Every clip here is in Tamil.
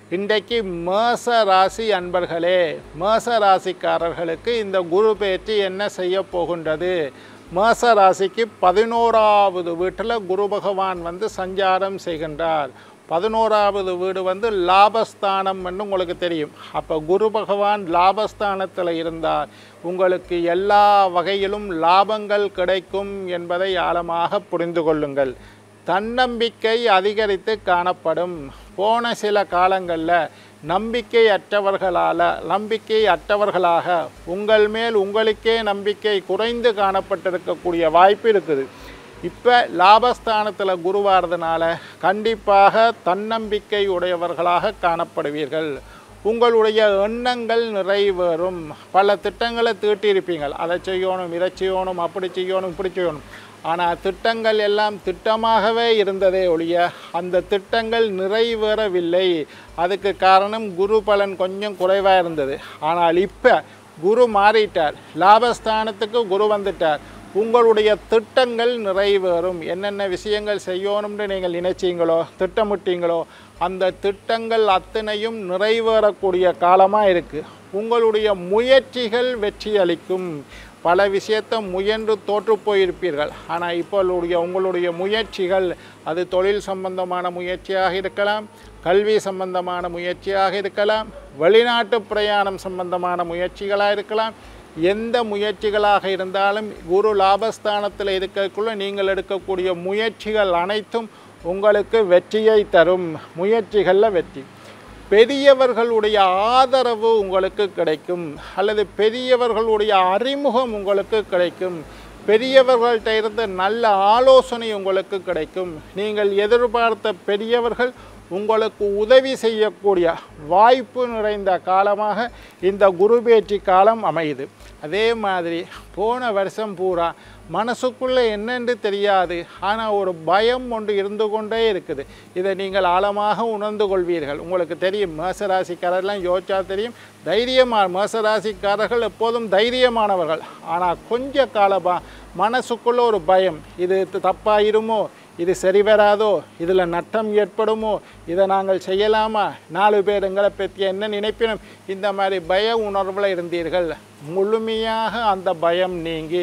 இன்றைக்கு மேச ராசி அன்பர்களே மேச ராசிக்காரர்களுக்கு இந்த குரு பேச்சு என்ன செய்ய போகின்றது மேச ராசிக்கு பதினோராவது வீட்டில் குரு பகவான் வந்து சஞ்சாரம் செய்கின்றார் பதினோராவது வீடு வந்து லாபஸ்தானம் என்று உங்களுக்கு தெரியும் அப்போ குரு பகவான் லாபஸ்தானத்தில் இருந்தார் உங்களுக்கு எல்லா வகையிலும் லாபங்கள் கிடைக்கும் என்பதை ஆழமாக புரிந்து கொள்ளுங்கள் தன்னம்பிக்கை அதிகரித்து காணப்படும் போன சில காலங்களில் நம்பிக்கை அற்றவர்களால் நம்பிக்கை அற்றவர்களாக உங்கள் மேல் உங்களுக்கே நம்பிக்கை குறைந்து காணப்பட்டிருக்கக்கூடிய வாய்ப்பு இருக்குது இப்போ லாபஸ்தானத்தில் குருவாகிறதுனால கண்டிப்பாக தன்னம்பிக்கை உடையவர்களாக காணப்படுவீர்கள் உங்களுடைய எண்ணங்கள் நிறைவேறும் பல திட்டங்களை தீட்டியிருப்பீங்கள் அதை செய்யணும் இதை செய்யணும் அப்படி செய்யணும் இப்படி செய்யணும் ஆனால் திட்டங்கள் எல்லாம் திட்டமாகவே இருந்ததே ஒழிய அந்த திட்டங்கள் நிறைவேறவில்லை அதுக்கு காரணம் குரு பலன் கொஞ்சம் குறைவாக இருந்தது ஆனால் இப்போ குரு மாறிட்டார் லாபஸ்தானத்துக்கு குரு வந்துட்டார் உங்களுடைய திட்டங்கள் நிறைவேறும் என்னென்ன விஷயங்கள் செய்யணும்னு நீங்கள் நினைச்சீங்களோ திட்டமிட்டீங்களோ அந்த திட்டங்கள் அத்தனையும் நிறைவேறக்கூடிய காலமாக இருக்குது உங்களுடைய முயற்சிகள் வெற்றி அளிக்கும் பல விஷயத்தை முயன்று தோற்று போயிருப்பீர்கள் ஆனால் இப்போ உங்களுடைய உங்களுடைய முயற்சிகள் அது தொழில் சம்பந்தமான முயற்சியாக இருக்கலாம் கல்வி சம்பந்தமான முயற்சியாக இருக்கலாம் வெளிநாட்டு பிரயாணம் சம்பந்தமான முயற்சிகளாக இருக்கலாம் எந்த முயற்சிகளாக இருந்தாலும் குரு லாபஸ்தானத்தில் இருக்கக்குள்ள நீங்கள் எடுக்கக்கூடிய முயற்சிகள் அனைத்தும் உங்களுக்கு வெற்றியை தரும் முயற்சிகளில் வெற்றி பெரியவர்களுடைய ஆதரவு உங்களுக்கு கிடைக்கும் அல்லது பெரியவர்களுடைய அறிமுகம் உங்களுக்கு கிடைக்கும் பெரியவர்கள்ட்ட இருந்து நல்ல ஆலோசனை உங்களுக்கு கிடைக்கும் நீங்கள் எதிர்பார்த்த பெரியவர்கள் உங்களுக்கு உதவி செய்யக்கூடிய வாய்ப்பு நிறைந்த காலமாக இந்த குரு பேச்சு காலம் அமையுது அதே மாதிரி போன வருஷம் பூரா மனசுக்குள்ளே என்னென்று தெரியாது ஆனால் ஒரு பயம் ஒன்று இருந்து கொண்டே இருக்குது இதை நீங்கள் ஆழமாக உணர்ந்து கொள்வீர்கள் உங்களுக்கு தெரியும் மேசராசிக்காரர்லாம் யோசிச்சா தெரியும் தைரியமாக மேசராசிக்காரர்கள் எப்போதும் தைரியமானவர்கள் ஆனால் கொஞ்ச காலமாக மனசுக்குள்ள ஒரு பயம் இது தப்பாயிருமோ இது சரி வராதோ இதில் நட்டம் ஏற்படுமோ இதை நாங்கள் செய்யலாமா நாலு பேர் எங்களை பற்றி என்ன நினைப்பினோம் இந்த மாதிரி பய உணர்வில் இருந்தீர்கள் முழுமையாக அந்த பயம் நீங்கி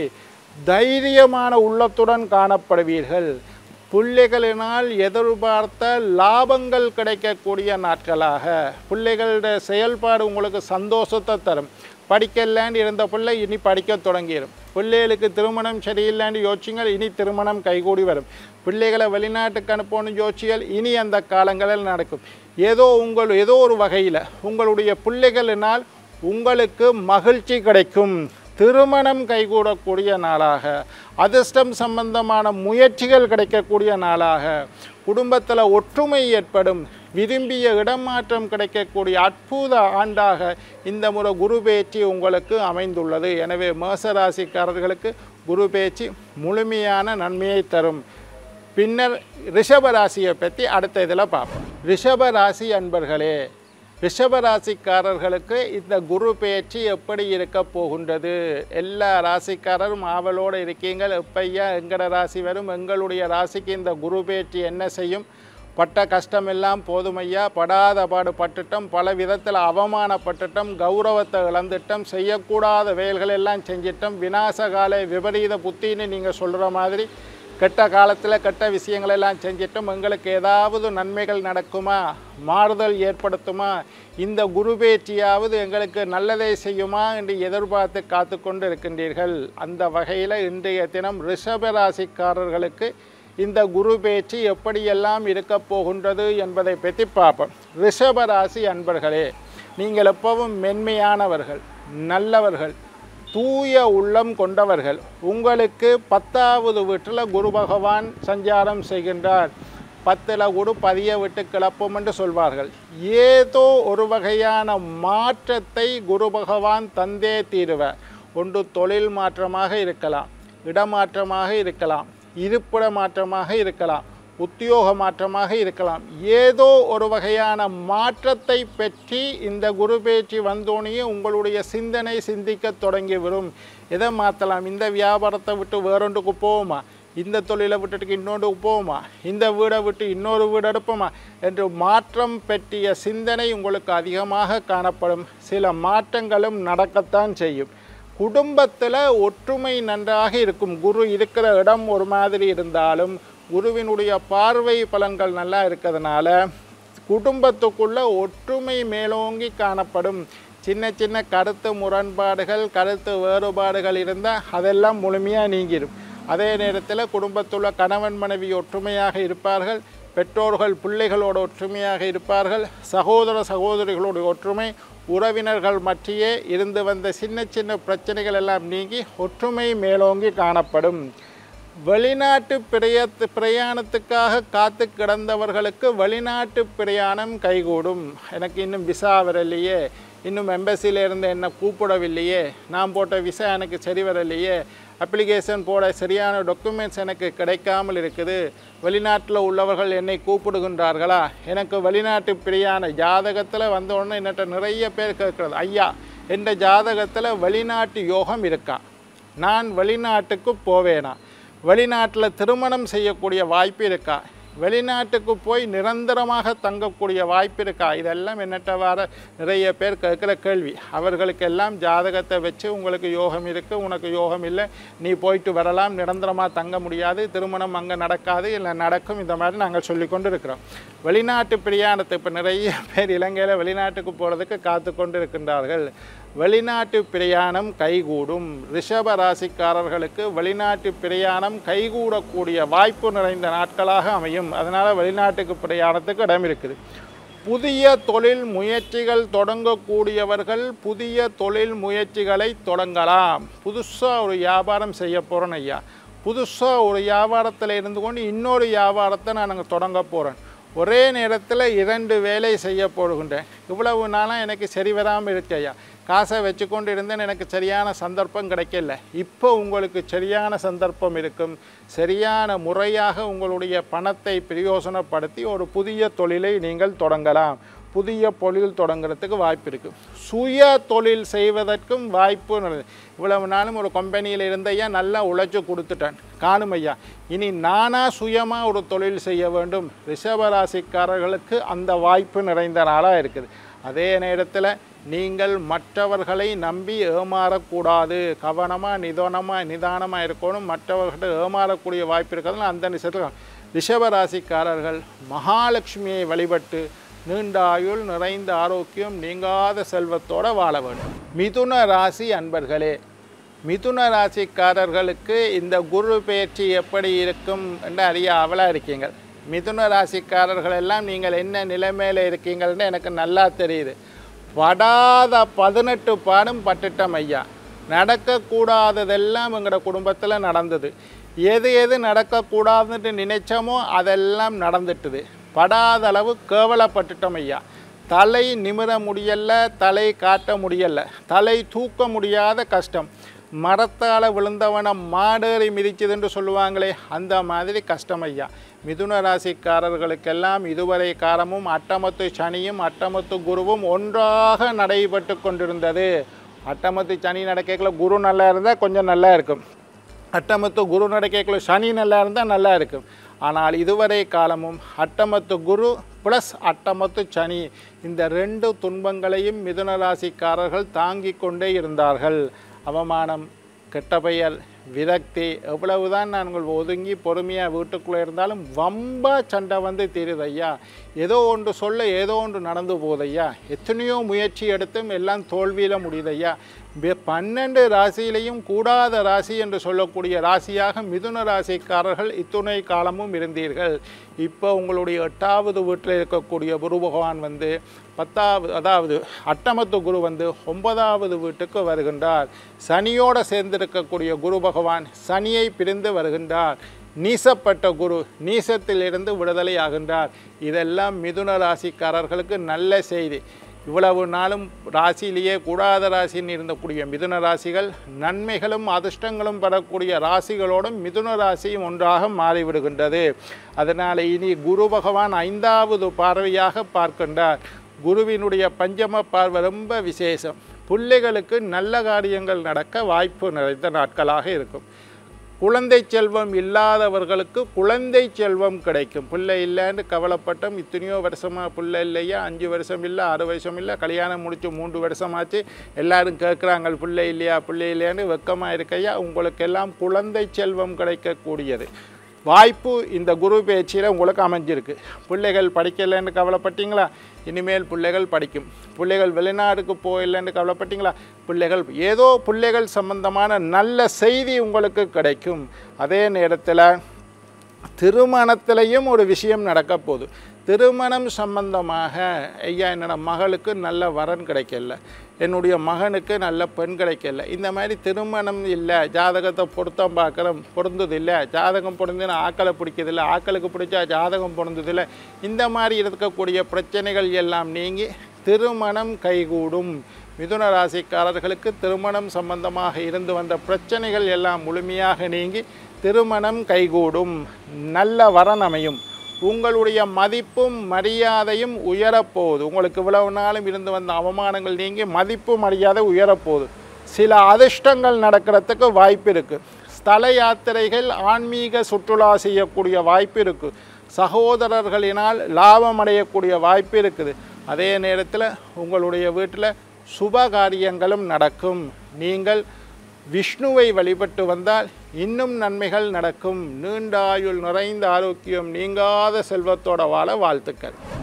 தைரியமான உள்ளத்துடன் காணப்படுவீர்கள் பிள்ளைகளினால் எதிர்பார்த்த லாபங்கள் கிடைக்கக்கூடிய நாட்களாக பிள்ளைகளுடைய செயல்பாடு உங்களுக்கு சந்தோஷத்தை தரும் படிக்கலான்னு இருந்த பிள்ளை இனி படிக்க தொடங்கிடும் பிள்ளைகளுக்கு திருமணம் சரியில்லைன்னு யோசிச்சுங்கள் இனி திருமணம் கைகூடி வரும் பிள்ளைகளை வெளிநாட்டுக்கு அனுப்பணும் யோசிச்சுகள் இனி அந்த காலங்களில் நடக்கும் ஏதோ உங்கள் ஏதோ ஒரு வகையில் உங்களுடைய பிள்ளைகளினால் உங்களுக்கு மகிழ்ச்சி கிடைக்கும் திருமணம் கைகூடக்கூடிய நாளாக அதிர்ஷ்டம் சம்பந்தமான முயற்சிகள் கிடைக்கக்கூடிய நாளாக குடும்பத்தில் ஒற்றுமை ஏற்படும் விரும்பிய இடமாற்றம் கிடைக்கக்கூடிய அற்புத ஆண்டாக இந்த முறை குரு பேச்சு உங்களுக்கு அமைந்துள்ளது எனவே மேசராசிக்காரர்களுக்கு குரு பேச்சு முழுமையான நன்மையை தரும் பின்னர் ரிஷப ராசியை பற்றி அடுத்த இதில் பார்ப்போம் ரிஷப ராசி அன்பர்களே ரிஷப ராசிக்காரர்களுக்கு இந்த குரு பெயர்ச்சி எப்படி இருக்க போகின்றது எல்லா ராசிக்காரரும் ஆவலோடு இருக்கீங்கள் எப்பையா எங்கட ராசி வரும் எங்களுடைய ராசிக்கு இந்த குரு பெயர்ச்சி என்ன செய்யும் பட்ட கஷ்டமெல்லாம் போதுமையா படாத பாடு பட்டுட்டோம் பல விதத்தில் அவமானப்பட்டுட்டோம் கௌரவத்தை இழந்துட்டோம் செய்யக்கூடாத வேல்கள் எல்லாம் செஞ்சிட்டோம் விநாசகால விபரீத புத்தின்னு நீங்கள் சொல்கிற மாதிரி கெட்ட காலத்தில் கெட்ட விஷயங்களெல்லாம் செஞ்சிட்டோம் எங்களுக்கு ஏதாவது நன்மைகள் நடக்குமா மாறுதல் ஏற்படுத்துமா இந்த குரு பேச்சியாவது எங்களுக்கு நல்லதை செய்யுமா என்று எதிர்பார்த்து காத்து கொண்டு இருக்கின்றீர்கள் அந்த வகையில் இன்றைய தினம் ரிஷபராசிக்காரர்களுக்கு இந்த குரு பேச்சு எப்படியெல்லாம் இருக்கப் போகின்றது என்பதை பற்றி பார்ப்போம் ரிஷபராசி அன்பர்களே நீங்கள் எப்பவும் மென்மையானவர்கள் நல்லவர்கள் தூய உள்ளம் கொண்டவர்கள் உங்களுக்கு பத்தாவது வீட்டில் குரு பகவான் சஞ்சாரம் செய்கின்றார் பத்தில் குரு பதிய விட்டு கிளப்பும் என்று சொல்வார்கள் ஏதோ ஒரு வகையான மாற்றத்தை குரு பகவான் தந்தே தீருவர் ஒன்று தொழில் மாற்றமாக இருக்கலாம் இடமாற்றமாக இருக்கலாம் இருப்பிட மாற்றமாக இருக்கலாம் உத்தியோக மாற்றமாக இருக்கலாம் ஏதோ ஒரு வகையான மாற்றத்தை பற்றி இந்த குரு பேச்சு வந்தோனையே உங்களுடைய சிந்தனை சிந்திக்க தொடங்கிவிடும் எதை மாற்றலாம் இந்த வியாபாரத்தை விட்டு வேறொன்றுக்கு போவோமா இந்த தொழிலை விட்டுட்டு இன்னொன்று போவோமா இந்த வீடை விட்டு இன்னொரு வீடு எடுப்போமா என்று மாற்றம் பற்றிய சிந்தனை உங்களுக்கு அதிகமாக காணப்படும் சில மாற்றங்களும் நடக்கத்தான் செய்யும் குடும்பத்தில் ஒற்றுமை நன்றாக இருக்கும் குரு இருக்கிற இடம் ஒரு மாதிரி இருந்தாலும் குருவினுடைய பார்வை பலன்கள் நல்லா இருக்கிறதுனால குடும்பத்துக்குள்ள ஒற்றுமை மேலோங்கி காணப்படும் சின்ன சின்ன கருத்து முரண்பாடுகள் கருத்து வேறுபாடுகள் இருந்தால் அதெல்லாம் முழுமையாக நீங்கிடும் அதே நேரத்தில் குடும்பத்துள்ள கணவன் மனைவி ஒற்றுமையாக இருப்பார்கள் பெற்றோர்கள் பிள்ளைகளோடு ஒற்றுமையாக இருப்பார்கள் சகோதர சகோதரிகளோட ஒற்றுமை உறவினர்கள் மற்றியே இருந்து வந்த சின்ன சின்ன பிரச்சனைகள் எல்லாம் நீங்கி ஒற்றுமை மேலோங்கி காணப்படும் வெளிநாட்டு பிரயத்து பிரயாணத்துக்காக காத்து கிடந்தவர்களுக்கு வெளிநாட்டு பிரயாணம் கைகூடும் எனக்கு இன்னும் விசா வரலையே இன்னும் எம்பசியில் இருந்து என்ன கூப்பிடவில்லையே நான் போட்ட விசா எனக்கு சரி வரலையே அப்ளிகேஷன் போட சரியான டாக்குமெண்ட்ஸ் எனக்கு கிடைக்காமல் இருக்குது வெளிநாட்டில் உள்ளவர்கள் என்னை கூப்பிடுகின்றார்களா எனக்கு வெளிநாட்டு பிரியான ஜாதகத்தில் வந்த உடனே என்னட்ட நிறைய பேர் கேட்குறது ஐயா என்ற ஜாதகத்தில் வெளிநாட்டு யோகம் இருக்கா நான் வெளிநாட்டுக்கு போவேனா வெளிநாட்டில் திருமணம் செய்யக்கூடிய வாய்ப்பு இருக்கா வெளிநாட்டுக்கு போய் நிரந்தரமாக தங்கக்கூடிய வாய்ப்பு இருக்கா இதெல்லாம் என்னட்ட வர நிறைய பேர் கேட்குற கேள்வி அவர்களுக்கெல்லாம் ஜாதகத்தை வச்சு உங்களுக்கு யோகம் இருக்குது உனக்கு யோகம் இல்லை நீ போயிட்டு வரலாம் நிரந்தரமாக தங்க முடியாது திருமணம் அங்கே நடக்காது இல்லை நடக்கும் இந்த மாதிரி நாங்கள் சொல்லி கொண்டு இருக்கிறோம் வெளிநாட்டு பிரயாணத்தை இப்போ நிறைய பேர் இலங்கையில் வெளிநாட்டுக்கு போகிறதுக்கு காத்து கொண்டு இருக்கின்றார்கள் வெளிநாட்டு பிரயாணம் கைகூடும் ரிஷப ராசிக்காரர்களுக்கு வெளிநாட்டு பிரயாணம் கைகூடக்கூடிய வாய்ப்பு நிறைந்த நாட்களாக அமையும் அதனால் வெளிநாட்டுக்கு பிரயாணத்துக்கு இடம் இருக்குது புதிய தொழில் முயற்சிகள் தொடங்கக்கூடியவர்கள் புதிய தொழில் முயற்சிகளை தொடங்கலாம் புதுசாக ஒரு வியாபாரம் செய்ய போகிறேன் ஐயா புதுசாக ஒரு வியாபாரத்தில் இருந்து கொண்டு இன்னொரு வியாபாரத்தை நான் அங்கே தொடங்க போகிறேன் ஒரே நேரத்தில் இரண்டு வேலை செய்ய போடுகின்றேன் இவ்வளவு நாளாக எனக்கு சரி வராமல் இருக்கு ஐயா காசை வச்சுக்கொண்டு இருந்தேன் எனக்கு சரியான சந்தர்ப்பம் கிடைக்கல இப்போ உங்களுக்கு சரியான சந்தர்ப்பம் இருக்கும் சரியான முறையாக உங்களுடைய பணத்தை பிரயோசனப்படுத்தி ஒரு புதிய தொழிலை நீங்கள் தொடங்கலாம் புதிய தொழில் தொடங்குறதுக்கு வாய்ப்பு இருக்குது சுய தொழில் செய்வதற்கும் வாய்ப்பு நல்லது. இவ்வளவு நாளும் ஒரு கம்பெனியில் இருந்த ஐயா நல்லா உழைச்சி கொடுத்துட்டேன் காணும் ஐயா இனி நானாக சுயமாக ஒரு தொழில் செய்ய வேண்டும் ரிஷபராசிக்காரர்களுக்கு அந்த வாய்ப்பு நிறைந்த நாளாக இருக்குது அதே நேரத்தில் நீங்கள் மற்றவர்களை நம்பி ஏமாறக்கூடாது கவனமாக நிதானமாக நிதானமாக இருக்கணும் மற்றவர்கிட்ட ஏமாறக்கூடிய வாய்ப்பு இருக்கிறதுனால அந்த நிமிஷத்தில் ரிஷபராசிக்காரர்கள் மகாலட்சுமியை வழிபட்டு நீண்ட ஆயுள் நிறைந்த ஆரோக்கியம் நீங்காத செல்வத்தோட வாழ வேண்டும் மிதுன ராசி அன்பர்களே மிதுன ராசிக்காரர்களுக்கு இந்த குரு பெயர்ச்சி எப்படி இருக்கும் என்று அறிய அவலாக இருக்கீங்க மிதுன ராசிக்காரர்கள் எல்லாம் நீங்கள் என்ன நிலைமையில் இருக்கீங்கள்னு எனக்கு நல்லா தெரியுது படாத பதினெட்டு பாடும் பட்டுட்டோம் ஐயா நடக்கக்கூடாததெல்லாம் எங்களோட குடும்பத்தில் நடந்தது எது எது நடக்கக்கூடாதுன்னு நினைச்சோமோ அதெல்லாம் நடந்துட்டுது படாத அளவு கேவலப்பட்டுட்டோம் ஐயா தலை நிமிர முடியல தலை காட்ட முடியல தலை தூக்க முடியாத கஷ்டம் மரத்தால் விழுந்தவனை மாடேறி மிதிச்சதுன்னு சொல்லுவாங்களே அந்த மாதிரி கஷ்டம் ஐயா மிதுன ராசிக்காரர்களுக்கெல்லாம் இதுவரை காலமும் அட்டமத்து சனியும் அட்டமத்து குருவும் ஒன்றாக நடைபெற்று கொண்டிருந்தது அட்டமத்து சனி நடக்கல குரு நல்லா இருந்தால் கொஞ்சம் நல்லா இருக்கும் அட்டமத்து குரு நடக்கல சனி நல்லா இருந்தால் நல்லா இருக்கும் ஆனால் இதுவரை காலமும் அட்டமத்து குரு ப்ளஸ் அட்டமத்து சனி இந்த ரெண்டு துன்பங்களையும் மிதுன ராசிக்காரர்கள் தாங்கிக் கொண்டே இருந்தார்கள் அவமானம் கெட்ட பெயர் விரக்தி எவ்வளவுதான் நாங்கள் ஒதுங்கி பொறுமையாக வீட்டுக்குள்ளே இருந்தாலும் வம்பா சண்டை வந்து தீருது ஐயா ஏதோ ஒன்று சொல்ல ஏதோ ஒன்று நடந்து போகுது ஐயா எத்தனையோ முயற்சி எடுத்தும் எல்லாம் தோல்வியில் முடியுது ஐயா வெ- பன்னெண்டு ராசியிலையும் கூடாத ராசி என்று சொல்லக்கூடிய ராசியாக மிதுன ராசிக்காரர்கள் இத்துணை காலமும் இருந்தீர்கள் இப்போ உங்களுடைய எட்டாவது வீட்டில் இருக்கக்கூடிய குரு பகவான் வந்து பத்தாவது அதாவது அட்டமத்து குரு வந்து ஒன்பதாவது வீட்டுக்கு வருகின்றார் சனியோடு சேர்ந்திருக்கக்கூடிய குரு பகவான் சனியை பிரிந்து வருகின்றார் நீசப்பட்ட குரு நீசத்திலிருந்து விடுதலை ஆகின்றார் இதெல்லாம் மிதுன ராசிக்காரர்களுக்கு நல்ல செய்தி இவ்வளவு நாளும் ராசியிலேயே கூடாத ராசின்னு இருந்தக்கூடிய மிதுன ராசிகள் நன்மைகளும் அதிர்ஷ்டங்களும் பெறக்கூடிய ராசிகளோடும் மிதுன ராசியும் ஒன்றாக மாறிவிடுகின்றது அதனால் இனி குரு பகவான் ஐந்தாவது பார்வையாக பார்க்கின்றார் குருவினுடைய பஞ்சம பார்வை ரொம்ப விசேஷம் பிள்ளைகளுக்கு நல்ல காரியங்கள் நடக்க வாய்ப்பு நிறைந்த நாட்களாக இருக்கும் குழந்தை செல்வம் இல்லாதவர்களுக்கு குழந்தை செல்வம் கிடைக்கும் பிள்ளை இல்லைன்னு கவலைப்பட்டோம் இத்தனையோ வருஷமாக பிள்ளை இல்லையா அஞ்சு வருஷம் இல்லை ஆறு வருஷம் இல்லை கல்யாணம் முடிச்சு மூன்று வருஷமாச்சு எல்லாரும் கேட்குறாங்க பிள்ளை இல்லையா பிள்ளை இல்லையான்னு வெக்கமாக இருக்கையா உங்களுக்கெல்லாம் குழந்தை செல்வம் கிடைக்கக்கூடியது வாய்ப்பு இந்த குரு பேச்சில் உங்களுக்கு அமைஞ்சிருக்கு பிள்ளைகள் படிக்கலைன்னு கவலைப்பட்டீங்களா இனிமேல் பிள்ளைகள் படிக்கும் பிள்ளைகள் வெளிநாடுக்கு போயில்லைன்னு கவலைப்பட்டீங்களா பிள்ளைகள் ஏதோ பிள்ளைகள் சம்பந்தமான நல்ல செய்தி உங்களுக்கு கிடைக்கும் அதே நேரத்தில் திருமணத்திலையும் ஒரு விஷயம் நடக்க போகுது திருமணம் சம்பந்தமாக ஐயா என்னோட மகளுக்கு நல்ல வரன் கிடைக்கல என்னுடைய மகனுக்கு நல்ல பெண் கிடைக்கல இந்த மாதிரி திருமணம் இல்லை ஜாதகத்தை பொருத்தம் பார்க்குறோம் பொருந்தது இல்லை ஜாதகம் பொருந்துன்னு ஆக்களை பிடிக்கிறதில்ல ஆக்களுக்கு பிடிச்சா ஜாதகம் பொருந்ததில்லை இந்த மாதிரி இருக்கக்கூடிய பிரச்சனைகள் எல்லாம் நீங்கி திருமணம் கைகூடும் மிதுன ராசிக்காரர்களுக்கு திருமணம் சம்பந்தமாக இருந்து வந்த பிரச்சனைகள் எல்லாம் முழுமையாக நீங்கி திருமணம் கைகூடும் நல்ல வரன் அமையும் உங்களுடைய மதிப்பும் மரியாதையும் உயரப்போகுது உங்களுக்கு இவ்வளவு நாளும் இருந்து வந்த அவமானங்கள் நீங்கி மதிப்பு மரியாதை உயரப்போகுது சில அதிர்ஷ்டங்கள் நடக்கிறதுக்கு வாய்ப்பு இருக்குது ஸ்தல யாத்திரைகள் ஆன்மீக சுற்றுலா செய்யக்கூடிய வாய்ப்பு இருக்குது சகோதரர்களினால் லாபம் அடையக்கூடிய வாய்ப்பு இருக்குது அதே நேரத்தில் உங்களுடைய வீட்டில் சுப காரியங்களும் நடக்கும் நீங்கள் விஷ்ணுவை வழிபட்டு வந்தால் இன்னும் நன்மைகள் நடக்கும் நீண்ட ஆயுள் நிறைந்த ஆரோக்கியம் நீங்காத செல்வத்தோட வாழ வாழ்த்துக்கள்